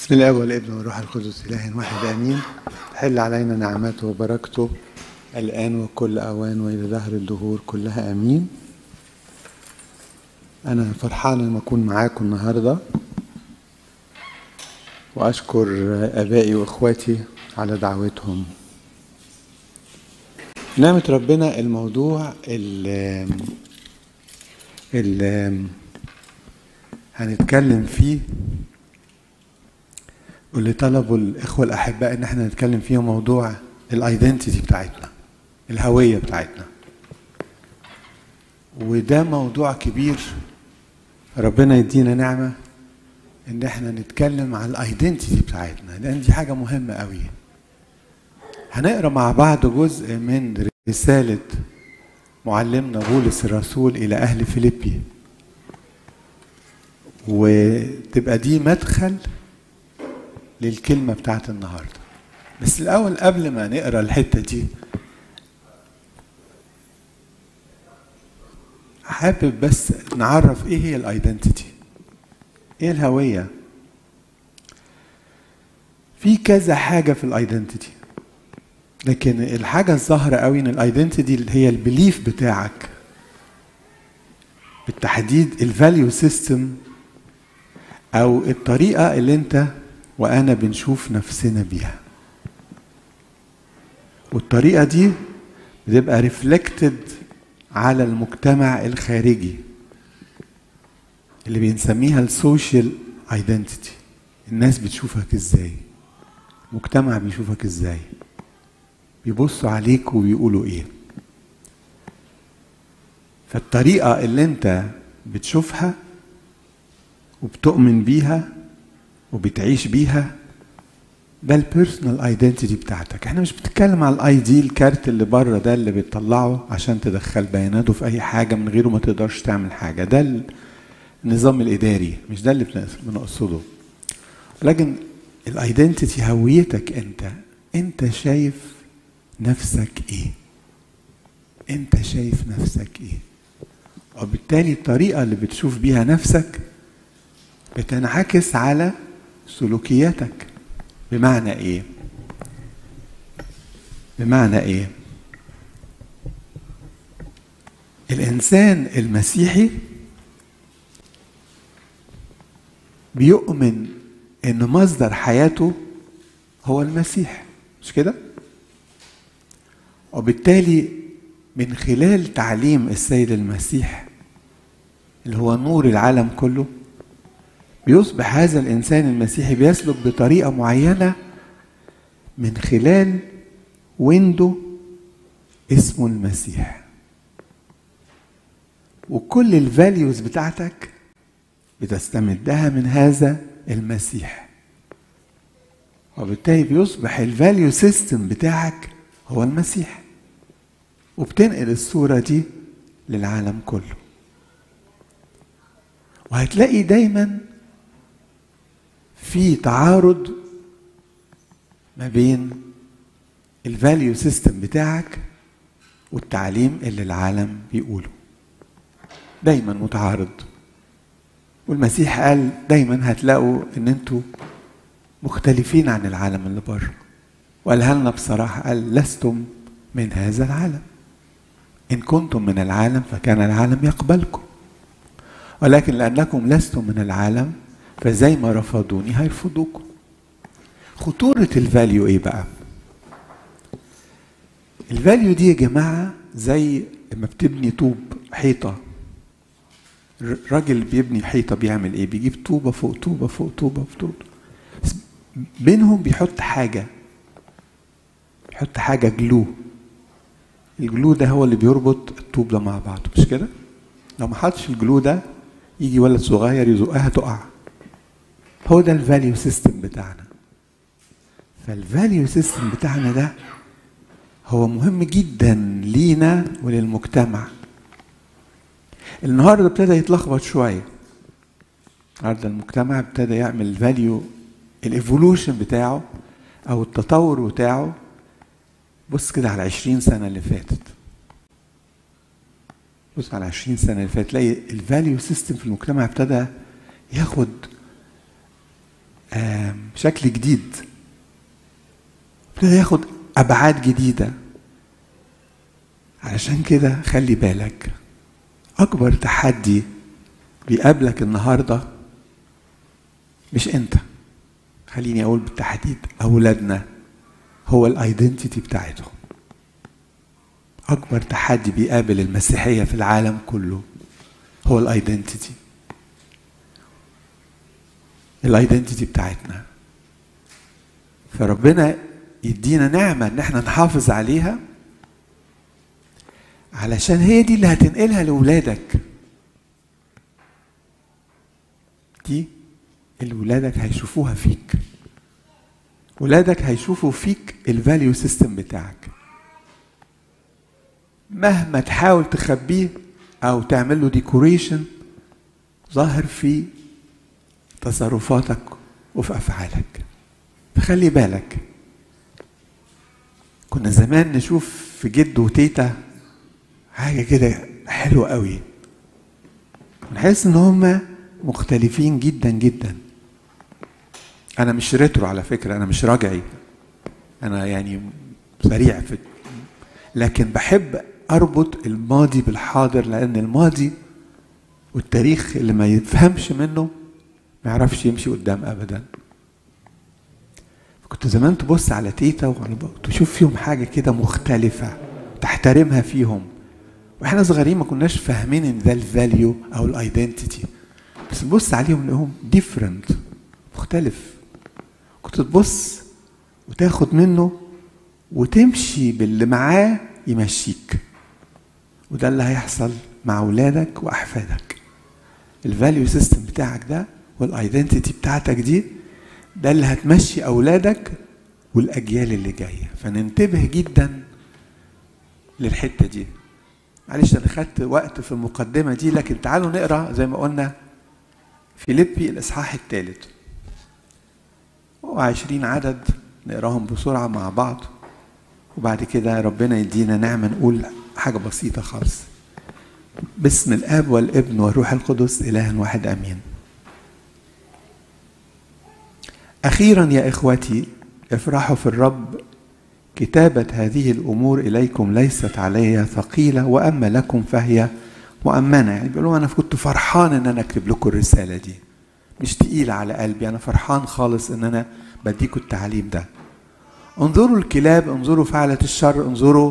بسم الله والابن والروح القدس إله واحد آمين تحل علينا نعمته وبركته الآن وكل أوان وإلى دهر الدهور كلها آمين أنا فرحان لما أكون معاكم النهاردة وأشكر آبائي وإخواتي على دعوتهم نعمة ربنا الموضوع اللي, اللي هنتكلم فيه واللي طلبوا الإخوة الأحباء إن احنا نتكلم فيه موضوع الايدنتيتي بتاعتنا الهوية بتاعتنا وده موضوع كبير ربنا يدينا نعمة إن احنا نتكلم عن الايدنتيتي بتاعتنا لأن دي حاجة مهمة قوي هنقرا مع بعض جزء من رسالة معلمنا بولس الرسول إلى أهل فيليبي وتبقى دي مدخل للكلمة بتاعت النهاردة بس الأول قبل ما نقرا الحتة دي حابب بس نعرف ايه هي الايدنتيتي ايه الهوية في كذا حاجة في الايدنتيتي لكن الحاجة الظاهرة قوي ان الايدنتيتي اللي هي البليف بتاعك بالتحديد الفاليو سيستم او الطريقة اللي انت وانا بنشوف نفسنا بيها والطريقه دي بتبقى ريفلكتد على المجتمع الخارجي اللي بنسميها السوشيال ايدنتيتي الناس بتشوفك ازاي المجتمع بيشوفك ازاي بيبصوا عليك وبيقولوا ايه فالطريقه اللي انت بتشوفها وبتؤمن بيها وبتعيش بيها ده البيرسونال ايدنتيتي بتاعتك احنا مش بنتكلم على الاي دي الكارت اللي بره ده اللي بتطلعه عشان تدخل بياناته في اي حاجه من غيره ما تقدرش تعمل حاجه ده النظام الاداري مش ده اللي بنقصده لكن الايدنتيتي هويتك انت انت شايف نفسك ايه انت شايف نفسك ايه وبالتالي الطريقه اللي بتشوف بيها نفسك بتنعكس على سلوكياتك بمعنى ايه بمعنى ايه الانسان المسيحي بيؤمن ان مصدر حياته هو المسيح مش كده وبالتالي من خلال تعليم السيد المسيح اللي هو نور العالم كله بيصبح هذا الانسان المسيحي بيسلك بطريقه معينه من خلال ويندو اسمه المسيح وكل الفاليوز بتاعتك بتستمدها من هذا المسيح وبالتالي بيصبح الفاليو سيستم بتاعك هو المسيح وبتنقل الصورة دي للعالم كله وهتلاقي دايما في تعارض ما بين الفاليو سيستم بتاعك والتعليم اللي العالم بيقوله دايما متعارض والمسيح قال دايما هتلاقوا ان انتوا مختلفين عن العالم اللي بره وقالها لنا بصراحه قال لستم من هذا العالم ان كنتم من العالم فكان العالم يقبلكم ولكن لانكم لستم من العالم فزي ما رفضوني هيرفضوكم خطورة الفاليو ايه بقى الفاليو دي يا جماعة زي لما بتبني طوب حيطة راجل بيبني حيطة بيعمل ايه بيجيب طوبة فوق طوبة فوق طوبة فوق طوبة بس بينهم بيحط حاجة بيحط حاجة جلو الجلو ده هو اللي بيربط الطوب ده مع بعضه مش كده لو ما حطش الجلو ده يجي ولد صغير يزقها تقع هو ده الفاليو سيستم بتاعنا فالفاليو سيستم بتاعنا ده هو مهم جدا لينا وللمجتمع النهارده ابتدى يتلخبط شويه النهارده المجتمع ابتدى يعمل الفاليو الايفولوشن بتاعه او التطور بتاعه بص كده على 20 سنه اللي فاتت بص على 20 سنه اللي فاتت تلاقي الفاليو سيستم في المجتمع ابتدى ياخد شكل جديد ابتدى ياخد ابعاد جديده علشان كده خلي بالك اكبر تحدي بيقابلك النهارده مش انت خليني اقول بالتحديد اولادنا هو الايدنتيتي بتاعتهم اكبر تحدي بيقابل المسيحيه في العالم كله هو الايدنتيتي الايدنتيتي بتاعتنا فربنا يدينا نعمه ان احنا نحافظ عليها علشان هي دي اللي هتنقلها لاولادك دي اللي ولادك هيشوفوها فيك ولادك هيشوفوا فيك الفاليو سيستم بتاعك مهما تحاول تخبيه او تعمل له ديكوريشن ظاهر في تصرفاتك وفي افعالك فخلي بالك كنا زمان نشوف في جد وتيتا حاجه كده حلوه قوي نحس ان هم مختلفين جدا جدا انا مش ريترو على فكره انا مش راجعي انا يعني سريع في لكن بحب اربط الماضي بالحاضر لان الماضي والتاريخ اللي ما يفهمش منه ما يعرفش يمشي قدام ابدا كنت زمان تبص على تيتا وعلى تشوف فيهم حاجه كده مختلفه تحترمها فيهم واحنا صغيرين ما كناش فاهمين ان ده الفاليو او الايدنتيتي بس تبص عليهم لهم ديفرنت مختلف كنت تبص وتاخد منه وتمشي باللي معاه يمشيك وده اللي هيحصل مع اولادك واحفادك الفاليو سيستم بتاعك ده والايدنتيتي بتاعتك دي ده اللي هتمشي اولادك والاجيال اللي جايه فننتبه جدا للحته دي معلش انا خدت وقت في المقدمه دي لكن تعالوا نقرا زي ما قلنا فيليبي الاصحاح الثالث هو عشرين عدد نقراهم بسرعه مع بعض وبعد كده ربنا يدينا نعمه نقول حاجه بسيطه خالص باسم الاب والابن والروح القدس اله واحد امين اخيرا يا اخوتي افرحوا في الرب كتابة هذه الأمور إليكم ليست علي ثقيلة وأما لكم فهي مؤمنة يعني بيقولوا أنا كنت فرحان إن أنا أكتب لكم الرسالة دي مش تقيلة على قلبي أنا فرحان خالص إن أنا بديكم التعليم ده انظروا الكلاب انظروا فعلة الشر انظروا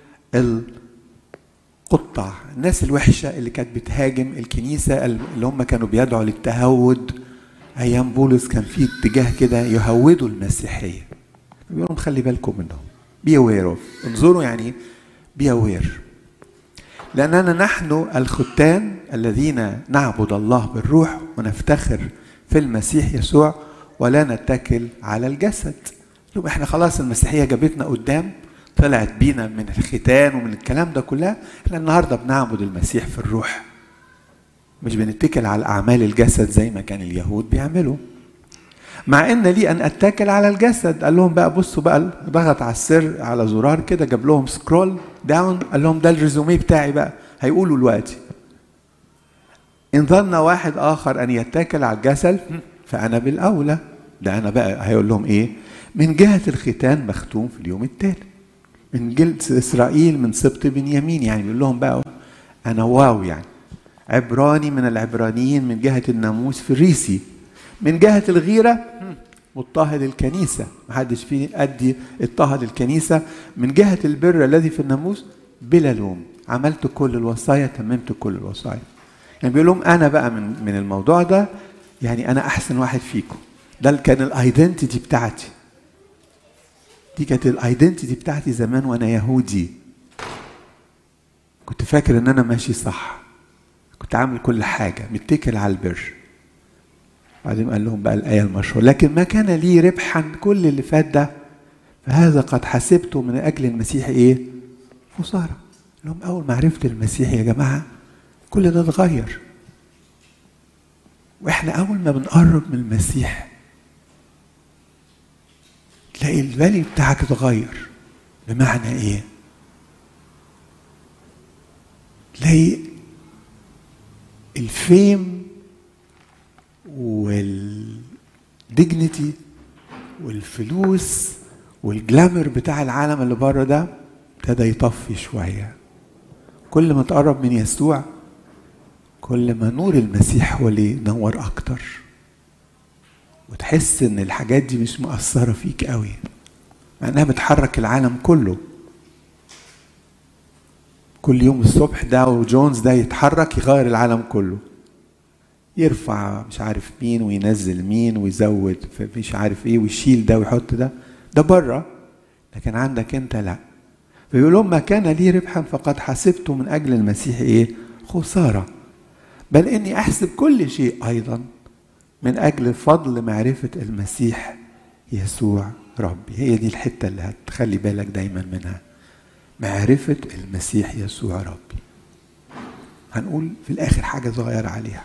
القطع الناس الوحشة اللي كانت بتهاجم الكنيسة اللي هم كانوا بيدعوا للتهود أيام بولس كان في اتجاه كده يهودوا المسيحية بيقول لهم خلي بالكم منهم بي اوير اوف انظروا يعني بي اوير لاننا نحن الختان الذين نعبد الله بالروح ونفتخر في المسيح يسوع ولا نتكل على الجسد يبقى احنا خلاص المسيحيه جابتنا قدام طلعت بينا من الختان ومن الكلام ده كلها احنا النهارده بنعبد المسيح في الروح مش بنتكل على اعمال الجسد زي ما كان اليهود بيعملوا مع ان لي ان اتكل على الجسد قال لهم بقى بصوا بقى ضغط على السر على زرار كده جاب لهم سكرول داون قال لهم ده الريزومي بتاعي بقى هيقولوا دلوقتي ان ظن واحد اخر ان يتكل على الجسد فانا بالاولى ده انا بقى هيقول لهم ايه من جهه الختان مختوم في اليوم التالي من جلد اسرائيل من سبط بنيامين يعني بيقول لهم بقى انا واو يعني عبراني من العبرانيين من جهه الناموس فريسي من جهة الغيرة مضطهد الكنيسة محدش فيني أدي اضطهد الكنيسة من جهة البر الذي في الناموس بلا لوم عملت كل الوصايا تممت كل الوصايا يعني بيقول لهم أنا بقى من من الموضوع ده يعني أنا أحسن واحد فيكم ده كان الايدنتيتي بتاعتي دي كانت الايدنتيتي بتاعتي زمان وانا يهودي كنت فاكر ان انا ماشي صح كنت عامل كل حاجه متكل على البر بعدين قال لهم بقى الآية المشهورة لكن ما كان لي ربحا كل اللي فات ده فهذا قد حسبته من أجل المسيح إيه؟ خسارة لهم أول ما عرفت المسيح يا جماعة كل ده اتغير وإحنا أول ما بنقرب من المسيح تلاقي الفالي بتاعك اتغير بمعنى إيه؟ تلاقي الفيم ديجنتي والفلوس والجلامر بتاع العالم اللي بره ده ابتدى يطفي شويه كل ما تقرب من يسوع كل ما نور المسيح هو اللي ينور اكتر وتحس ان الحاجات دي مش مؤثره فيك قوي مع انها بتحرك العالم كله كل يوم الصبح ده وجونز ده يتحرك يغير العالم كله يرفع مش عارف مين وينزل مين ويزود مش عارف ايه ويشيل ده ويحط ده ده بره لكن عندك انت لا فيقول لهم ما كان لي ربحا فقد حسبته من اجل المسيح ايه خساره بل اني احسب كل شيء ايضا من اجل فضل معرفه المسيح يسوع ربي هي دي الحته اللي هتخلي بالك دايما منها معرفه المسيح يسوع ربي هنقول في الاخر حاجه صغيره عليها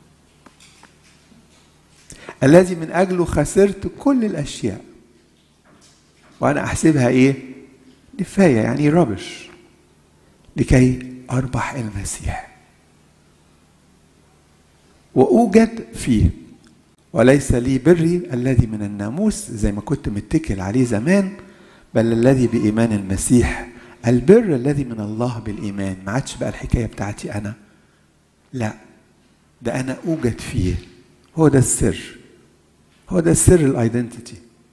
الذي من اجله خسرت كل الاشياء وانا احسبها ايه نفايه يعني ربش لكي اربح المسيح واوجد فيه وليس لي بري الذي من الناموس زي ما كنت متكل عليه زمان بل الذي بايمان المسيح البر الذي من الله بالايمان ما عادش بقى الحكايه بتاعتي انا لا ده انا اوجد فيه هو ده السر هو ده السر الايدنتيتي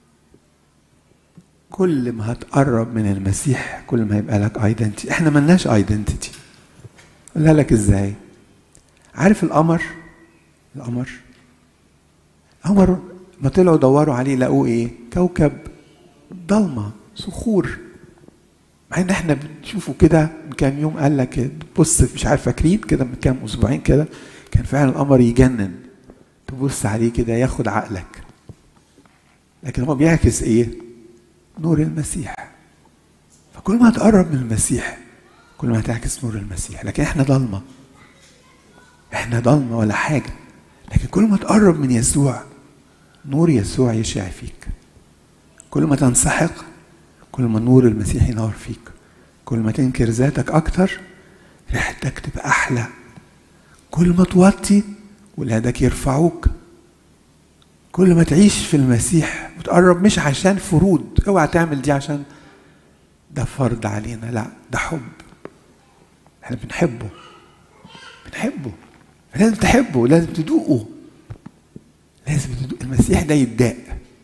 كل ما هتقرب من المسيح كل ما يبقى لك ايدنتيتي احنا ملناش ايدنتيتي اقولها لك ازاي عارف القمر القمر القمر ما طلعوا دوروا عليه لقوه ايه كوكب ضلمه صخور مع ان احنا بنشوفه كده من كام يوم قال لك بص مش عارف فاكرين كده من كام اسبوعين كده كان فعلا القمر يجنن تبص عليه كده ياخد عقلك لكن هو بيعكس ايه نور المسيح فكل ما تقرب من المسيح كل ما هتعكس نور المسيح لكن احنا ضلمه احنا ضلمه ولا حاجه لكن كل ما تقرب من يسوع نور يسوع يشع فيك كل ما تنسحق كل ما نور المسيح ينور فيك كل ما تنكر ذاتك اكتر ريحتك تبقى احلى كل ما توطي ولادك يرفعوك كل ما تعيش في المسيح وتقرب مش عشان فروض اوعى تعمل دي عشان ده فرض علينا لا ده حب احنا بنحبه بنحبه لازم تحبه لازم تدوقه لازم تدوق المسيح ده يتداق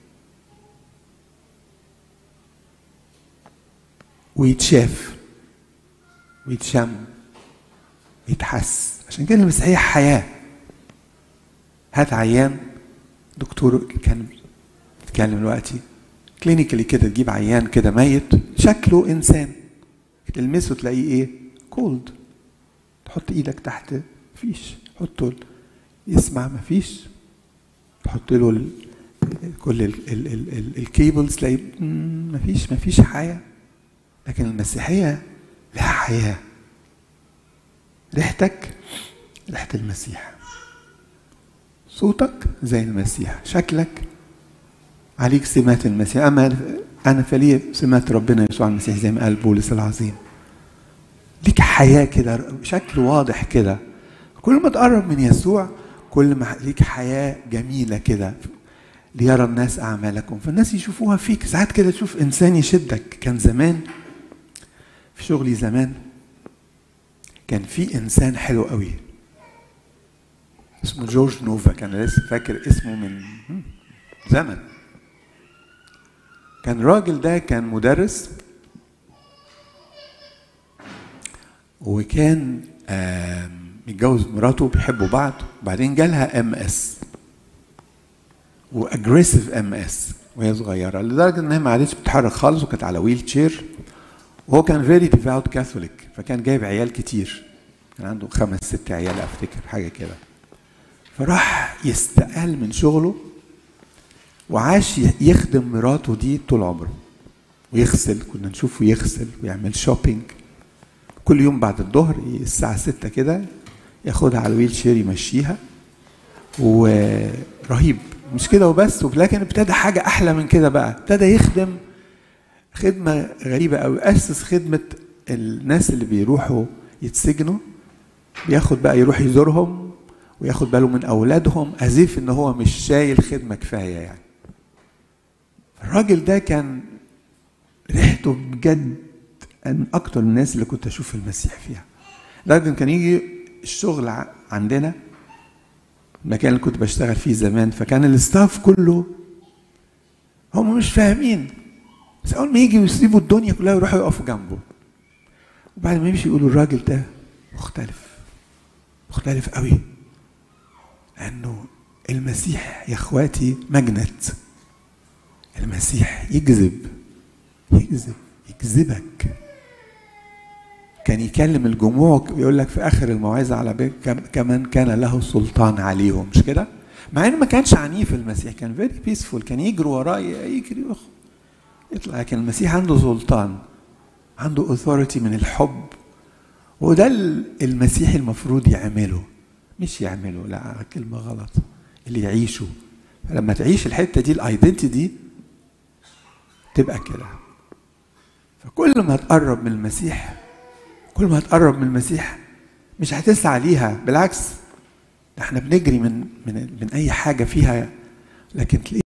ويتشاف ويتشم ويتحس عشان كده المسيحية حياة هات عيان دكتور كان بيتكلم دلوقتي كلينيكالي كده تجيب عيان كده ميت شكله انسان تلمسه تلاقيه ايه كولد تحط ايدك تحت مفيش حطه يسمع مفيش تحط له ال... كل ال... ال... ال... ال... الكيبلز تلاقيه مفيش مفيش حياه لكن المسيحيه لها حياه ريحتك ريحه المسيح صوتك زي المسيح شكلك عليك سمات المسيح اما انا فلي سمات ربنا يسوع المسيح زي ما قال بولس العظيم ليك حياه كده شكل واضح كده كل ما تقرب من يسوع كل ما ليك حياه جميله كده ليرى الناس اعمالكم فالناس يشوفوها فيك ساعات كده تشوف انسان يشدك كان زمان في شغلي زمان كان في انسان حلو قوي اسمه جورج نوفا كان لسه فاكر اسمه من زمن كان الراجل ده كان مدرس وكان متجوز مراته بيحبوا بعض وبعدين جالها ام اس واجريسيف ام اس وهي صغيره لدرجه انها ما عادتش بتتحرك خالص وكانت على ويل تشير وهو كان فيري ديفاوت كاثوليك فكان جايب عيال كتير كان عنده خمس ست عيال افتكر حاجه كده فراح يستقال من شغله وعاش يخدم مراته دي طول عمره ويغسل كنا نشوفه يغسل ويعمل شوبينج كل يوم بعد الظهر الساعة ستة كده ياخدها على الويل شير يمشيها ورهيب مش كده وبس لكن ابتدى حاجة أحلى من كده بقى ابتدى يخدم خدمة غريبة أوي أسس خدمة الناس اللي بيروحوا يتسجنوا بياخد بقى يروح يزورهم وياخد باله من اولادهم ازيف ان هو مش شايل خدمه كفايه يعني الراجل ده كان ريحته بجد من اكتر الناس اللي كنت اشوف المسيح فيها لدرجه كان يجي الشغل عندنا المكان اللي كنت بشتغل فيه زمان فكان الاستاف كله هم مش فاهمين بس اول ما يجي ويسيبوا الدنيا كلها يروحوا يقفوا جنبه وبعد ما يمشي يقولوا الراجل ده مختلف مختلف قوي لانه المسيح يا اخواتي مجنت المسيح يجذب يجذب يجذبك كان يكلم الجموع يقول لك في اخر الموعظه على بيت كمان كان له سلطان عليهم مش كده؟ مع انه ما كانش عنيف المسيح كان فيري بيسفول كان يجري وراه يجري يطلع لكن المسيح عنده سلطان عنده اوثوريتي من الحب وده المسيح المفروض يعمله مش يعمله لا كلمه غلط اللي يعيشه فلما تعيش الحته دي الايدنتي دي تبقى كده فكل ما تقرب من المسيح كل ما تقرب من المسيح مش هتسعى ليها بالعكس احنا بنجري من من من اي حاجه فيها لكن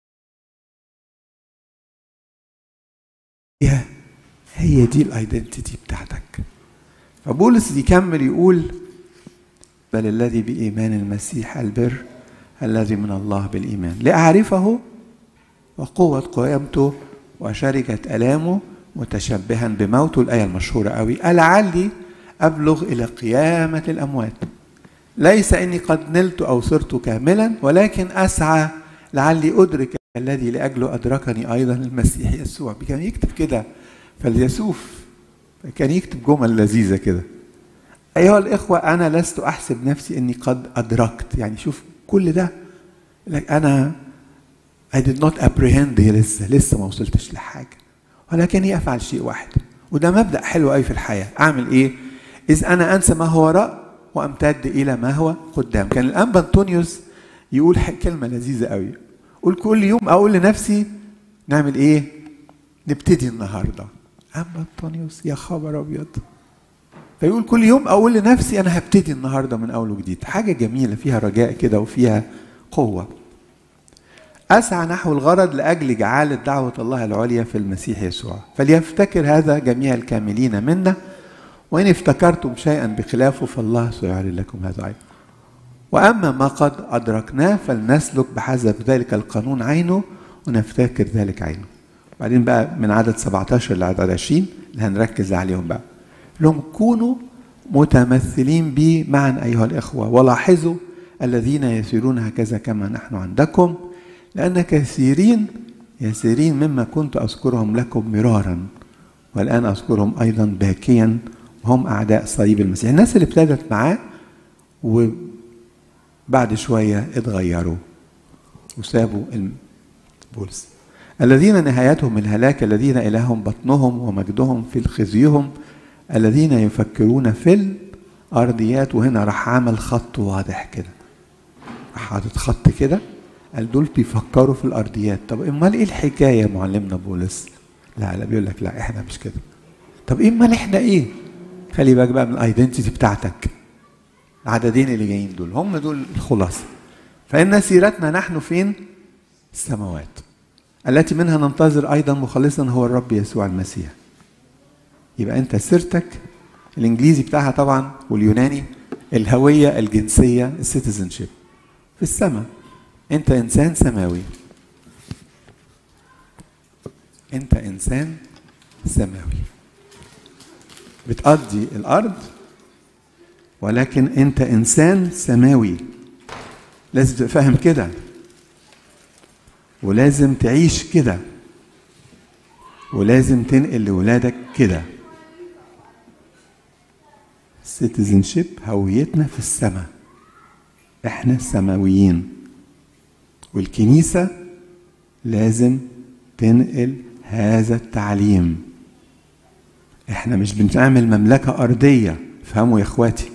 تلاقيها هي دي الايدنتيتي بتاعتك فبولس يكمل يقول بل الذي بايمان المسيح البر الذي من الله بالايمان لاعرفه وقوه قيامته وشركه الامه متشبها بموته الآية المشهورة قوي لعلي أبلغ إلى قيامة الأموات ليس إني قد نلت أو صرت كاملا ولكن أسعى لعلي أدرك الذي لأجله أدركني أيضا المسيح يسوع كان يكتب كده فاليسوف كان يكتب جمل لذيذة كده أيها الإخوة أنا لست أحسب نفسي إني قد أدركت يعني شوف كل ده أنا I did not apprehend لسه لسه ما وصلتش لحاجة ولكني افعل شيء واحد وده مبدا حلو قوي في الحياه اعمل ايه اذ انا انسى ما هو وراء وامتد الى ما هو قدام كان الانبا انطونيوس يقول كلمه لذيذه قوي قول كل يوم اقول لنفسي نعمل ايه نبتدي النهارده انبا انطونيوس يا خبر ابيض فيقول كل يوم اقول لنفسي انا هبتدي النهارده من اول وجديد حاجه جميله فيها رجاء كده وفيها قوه أسعى نحو الغرض لأجل جعالة دعوة الله العليا في المسيح يسوع فليفتكر هذا جميع الكاملين منا وإن افتكرتم شيئا بخلافه فالله سيعلن لكم هذا أيضا وأما ما قد أدركناه فلنسلك بحسب ذلك القانون عينه ونفتكر ذلك عينه بعدين بقى من عدد 17 لعدد 20 اللي هنركز عليهم بقى لهم كونوا متمثلين بي معا أيها الإخوة ولاحظوا الذين يسيرون هكذا كما نحن عندكم لأن كثيرين يسيرين مما كنت أذكرهم لكم مرارا والآن أذكرهم أيضا باكيا وهم أعداء صليب المسيح الناس اللي ابتدت معاه وبعد شوية اتغيروا وسابوا بولس الذين نهايتهم الهلاك الذين إلههم بطنهم ومجدهم في خزيهم الذين يفكرون في الأرضيات وهنا راح عمل خط واضح كده راح حاطط خط كده قال دول بيفكروا في الارضيات طب امال ايه الحكايه يا معلمنا بولس لا لا بيقول لك لا احنا مش كده طب ايه امال احنا ايه خلي بالك بقى من الايدنتيتي بتاعتك العددين اللي جايين دول هم دول الخلاصه فان سيرتنا نحن فين السماوات التي منها ننتظر ايضا مخلصا هو الرب يسوع المسيح يبقى انت سيرتك الانجليزي بتاعها طبعا واليوناني الهويه الجنسيه السيتيزنشيب في السماء انت انسان سماوي انت انسان سماوي بتقضي الارض ولكن انت انسان سماوي لازم تبقى فاهم كده ولازم تعيش كده ولازم تنقل لولادك كده سيتيزنشيب هويتنا في السماء احنا سماويين والكنيسة لازم تنقل هذا التعليم احنا مش بنعمل مملكة أرضية فهموا يا اخواتي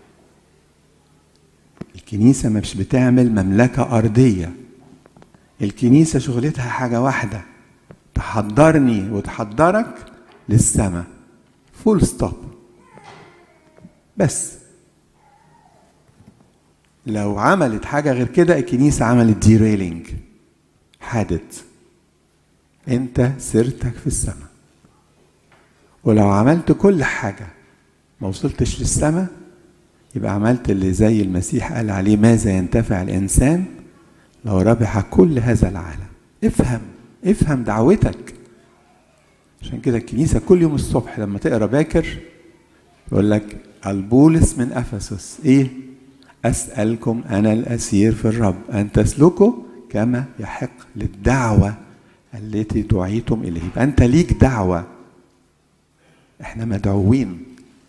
الكنيسة مش بتعمل مملكة أرضية الكنيسة شغلتها حاجة واحدة تحضرني وتحضرك للسماء فول ستوب بس لو عملت حاجة غير كده الكنيسة عملت ديريلينج حادث انت سيرتك في السماء ولو عملت كل حاجة ما وصلتش للسماء يبقى عملت اللي زي المسيح قال عليه ماذا ينتفع الإنسان لو ربح كل هذا العالم افهم افهم دعوتك عشان كده الكنيسة كل يوم الصبح لما تقرا باكر يقول لك البولس من أفسس إيه؟ أسألكم أنا الأسير في الرب أن تسلكوا كما يحق للدعوة التي دعيتم إليه يبقى أنت ليك دعوة احنا مدعوين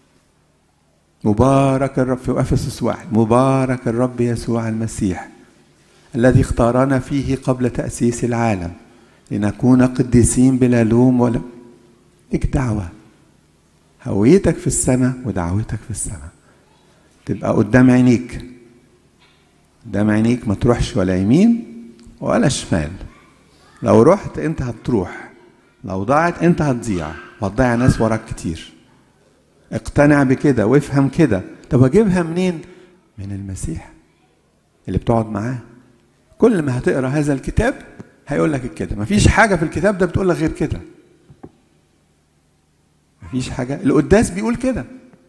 مبارك الرب في افسس واحد مبارك الرب يسوع المسيح الذي اختارنا فيه قبل تاسيس العالم لنكون قديسين بلا لوم ولا لك دعوه هويتك في السماء ودعوتك في السماء تبقى قدام عينيك قدام عينيك ما تروحش ولا يمين ولا شمال لو رحت انت هتروح لو ضاعت انت هتضيع وهتضيع ناس وراك كتير اقتنع بكده وافهم كده طب اجيبها منين من المسيح اللي بتقعد معاه كل ما هتقرا هذا الكتاب هيقول لك كده مفيش حاجه في الكتاب ده بتقول لك غير كده مفيش حاجه القداس بيقول كده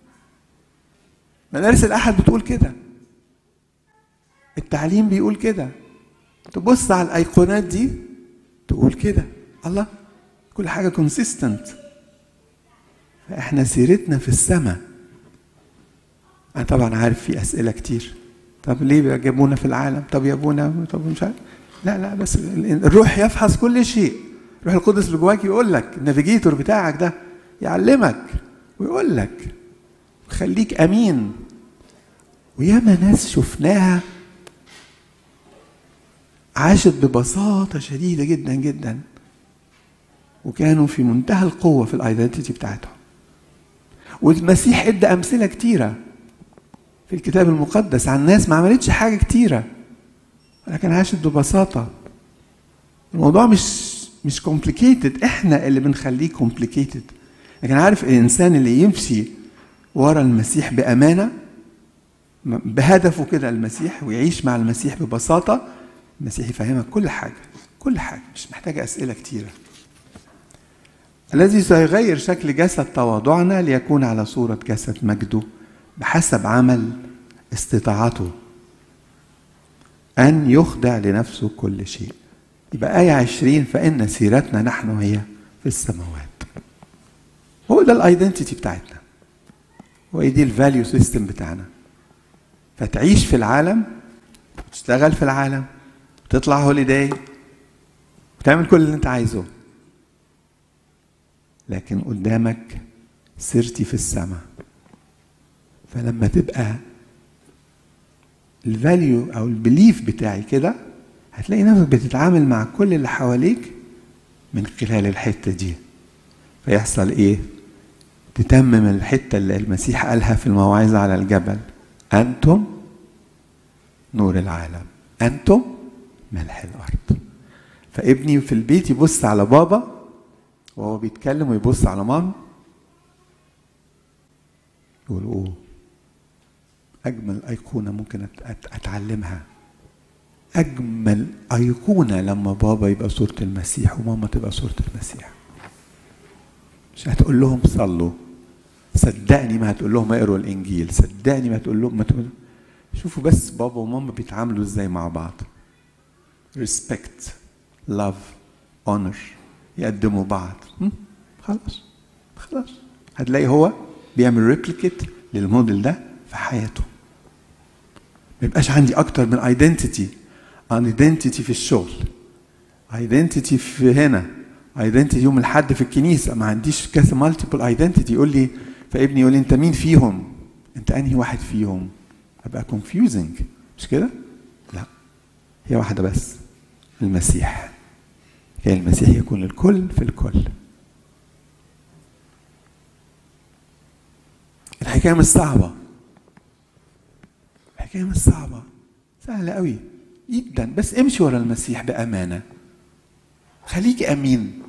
مدارس الاحد بتقول كده التعليم بيقول كده تبص على الايقونات دي تقول كده الله كل حاجه كونسيستنت فاحنا سيرتنا في السماء انا طبعا عارف في اسئله كتير طب ليه جابونا في العالم طب يا ابونا طب مش عارف لا لا بس الروح يفحص كل شيء الروح القدس اللي جواك يقول لك النافيجيتور بتاعك ده يعلمك ويقول لك خليك امين وياما ناس شفناها عاشت ببساطه شديده جدا جدا وكانوا في منتهى القوه في الايدنتيتي بتاعتهم والمسيح ادى امثله كتيره في الكتاب المقدس عن ناس ما عملتش حاجه كتيره ولكن عاشت ببساطه الموضوع مش مش كومبليكيتد احنا اللي بنخليه كومبليكيتد لكن عارف الانسان اللي يمشي ورا المسيح بامانه بهدفه كده المسيح ويعيش مع المسيح ببساطه المسيح يفهمك كل حاجه كل حاجه مش محتاجه اسئله كتيره الذي سيغير شكل جسد تواضعنا ليكون على صورة جسد مجده بحسب عمل استطاعته أن يخضع لنفسه كل شيء يبقى آية عشرين فإن سيرتنا نحن هي في السماوات هو ده الايدنتيتي بتاعتنا هو دي الفاليو سيستم بتاعنا فتعيش في العالم وتشتغل في العالم وتطلع هوليداي وتعمل كل اللي انت عايزه لكن قدامك سيرتي في السماء فلما تبقى الفاليو او البليف بتاعي كده هتلاقي نفسك بتتعامل مع كل اللي حواليك من خلال الحته دي فيحصل ايه تتمم الحته اللي المسيح قالها في الموعظه على الجبل انتم نور العالم انتم ملح الارض فابني في البيت يبص على بابا وهو بيتكلم ويبص على ماما يقول اوه اجمل ايقونه ممكن اتعلمها اجمل ايقونه لما بابا يبقى صوره المسيح وماما تبقى صوره المسيح مش هتقول لهم صلوا صدقني ما هتقول لهم اقروا الانجيل صدقني ما هتقول لهم ما تقول شوفوا بس بابا وماما بيتعاملوا ازاي مع بعض ريسبكت لاف اونر يقدموا بعض خلاص خلاص هتلاقي هو بيعمل ريبليكيت للموديل ده في حياته ما يبقاش عندي اكتر من ايدنتيتي ايدنتيتي في الشغل ايدنتيتي في هنا ايدنتيتي يوم الحد في الكنيسه ما عنديش كذا مالتيبل ايدنتيتي يقول لي فابني يقول لي انت مين فيهم انت انهي واحد فيهم ابقى كونفيوزنج مش كده لا هي واحده بس المسيح هي المسيح يكون الكل في الكل الحكايه مش صعبه الحكايه مش صعبه سهله قوي جدا بس امشي ورا المسيح بامانه خليك امين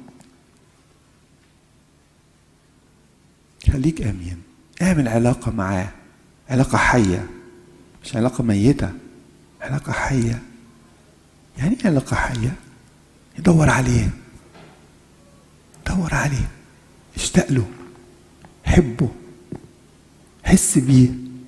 خليك امين اعمل علاقه معاه علاقه حيه مش علاقه ميته علاقة حية يعني ايه علاقة حية؟ يدور عليه دور عليه اشتاق له حبه حس بيه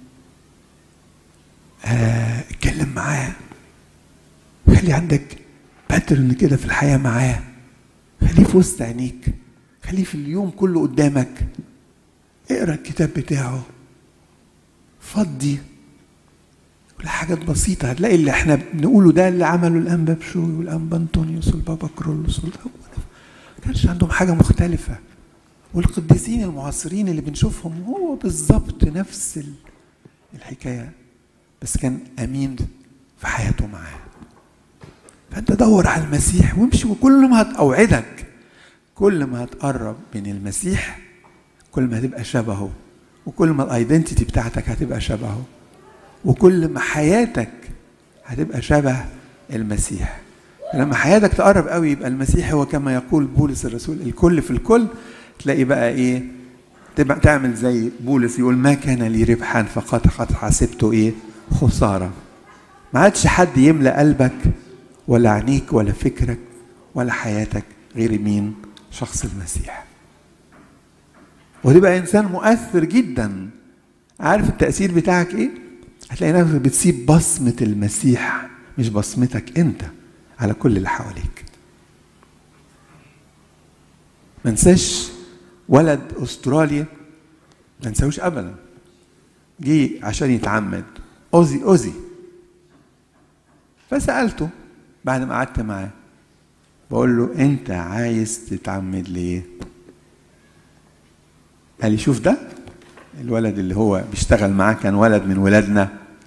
آه، اتكلم معاه خلي عندك باترن كده في الحياة معاه خليه في وسط عينيك خليه في اليوم كله قدامك اقرا الكتاب بتاعه فضي كل حاجات بسيطة هتلاقي اللي احنا بنقوله ده اللي عمله الأنبا بشوي والأنبا أنطونيوس والبابا كرولوس ما كانش عندهم حاجة مختلفة والقديسين المعاصرين اللي بنشوفهم هو بالظبط نفس الحكاية بس كان أمين في حياته معاه فأنت دور على المسيح وامشي وكل ما هتأوعدك كل ما هتقرب من المسيح كل ما هتبقى شبهه وكل ما الايدنتيتي بتاعتك هتبقى شبهه وكل ما حياتك هتبقى شبه المسيح لما حياتك تقرب قوي يبقى المسيح هو كما يقول بولس الرسول الكل في الكل تلاقي بقى ايه تبقى تعمل زي بولس يقول ما كان لي ربحا فقد قد حسبته ايه خساره ما عادش حد يملى قلبك ولا عينيك ولا فكرك ولا حياتك غير مين شخص المسيح وتبقى انسان مؤثر جدا عارف التاثير بتاعك ايه هتلاقي نفسك بتسيب بصمه المسيح مش بصمتك انت على كل اللي حواليك ما انساش ولد استراليا ما انساهوش ابدا جه عشان يتعمد اوزي اوزي فسالته بعد ما قعدت معاه بقول له انت عايز تتعمد ليه قال لي شوف ده الولد اللي هو بيشتغل معاه كان ولد من ولادنا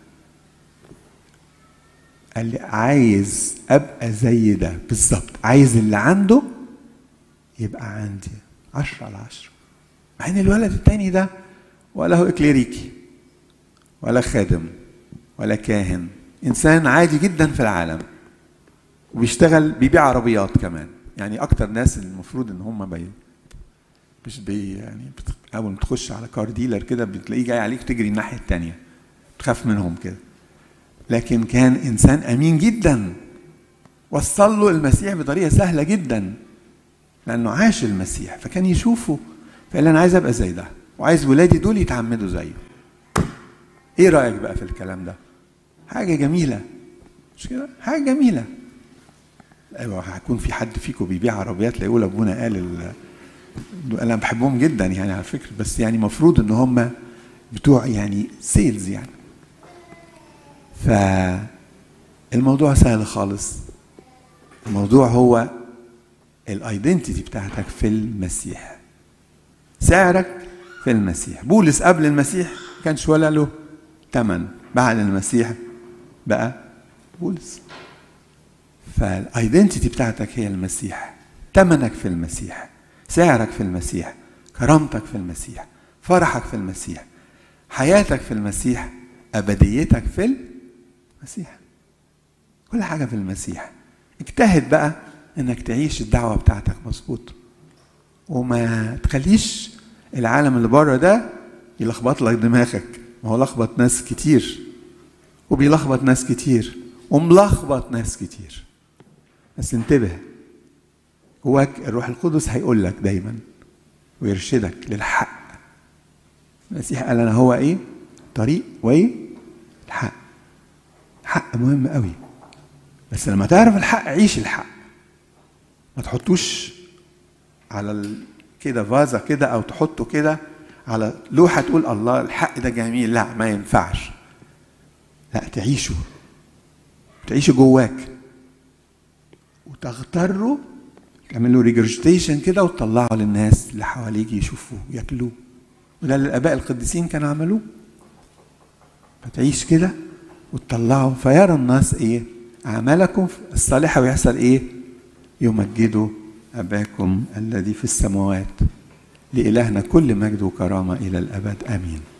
قال لي عايز ابقى زي ده بالظبط عايز اللي عنده يبقى عندي عشرة على عشرة مع ان الولد التاني ده ولا هو اكليريكي ولا خادم ولا كاهن انسان عادي جدا في العالم وبيشتغل بيبيع عربيات كمان يعني اكتر ناس المفروض ان هم بي مش بي يعني اول ما تخش على كار ديلر كده بتلاقيه جاي عليك تجري الناحيه الثانيه تخاف منهم كده لكن كان انسان امين جدا وصل له المسيح بطريقه سهله جدا لانه عاش المسيح فكان يشوفه فقال انا عايز ابقى زي ده وعايز ولادي دول يتعمدوا زيه ايه رايك بقى في الكلام ده حاجه جميله مش كده حاجه جميله ايوه هيكون في حد فيكم بيبيع عربيات لا يقول ابونا قال ال... انا بحبهم جدا يعني على فكره بس يعني المفروض ان هم بتوع يعني سيلز يعني فالموضوع سهل خالص الموضوع هو الايدنتيتي بتاعتك في المسيح سعرك في المسيح بولس قبل المسيح كانش ولا له ثمن بعد المسيح بقى بولس فالايدنتيتي بتاعتك هي المسيح ثمنك في المسيح سعرك في المسيح كرامتك في المسيح فرحك في المسيح حياتك في المسيح ابديتك في المسيح كل حاجه في المسيح اجتهد بقى انك تعيش الدعوه بتاعتك مظبوط وما تخليش العالم اللي بره ده يلخبط لك دماغك ما هو لخبط ناس كتير وبيلخبط ناس كتير وملخبط ناس كتير بس انتبه جواك الروح القدس هيقول لك دايما ويرشدك للحق المسيح قال انا هو ايه طريق وايه الحق الحق مهم قوي بس لما تعرف الحق عيش الحق ما تحطوش على ال... كده فازة كده او تحطه كده على لوحة تقول الله الحق ده جميل لا ما ينفعش لا تعيشه تعيشه جواك وتغتره تعمل له ريجرجيتيشن كده وتطلعه للناس اللي حواليك يشوفوه ياكلوه وده اللي الاباء القديسين كانوا عملوه فتعيش كده وتطلعه فيرى الناس ايه اعمالكم الصالحه ويحصل ايه يمجدوا اباكم الذي في السماوات لالهنا كل مجد وكرامه الى الابد امين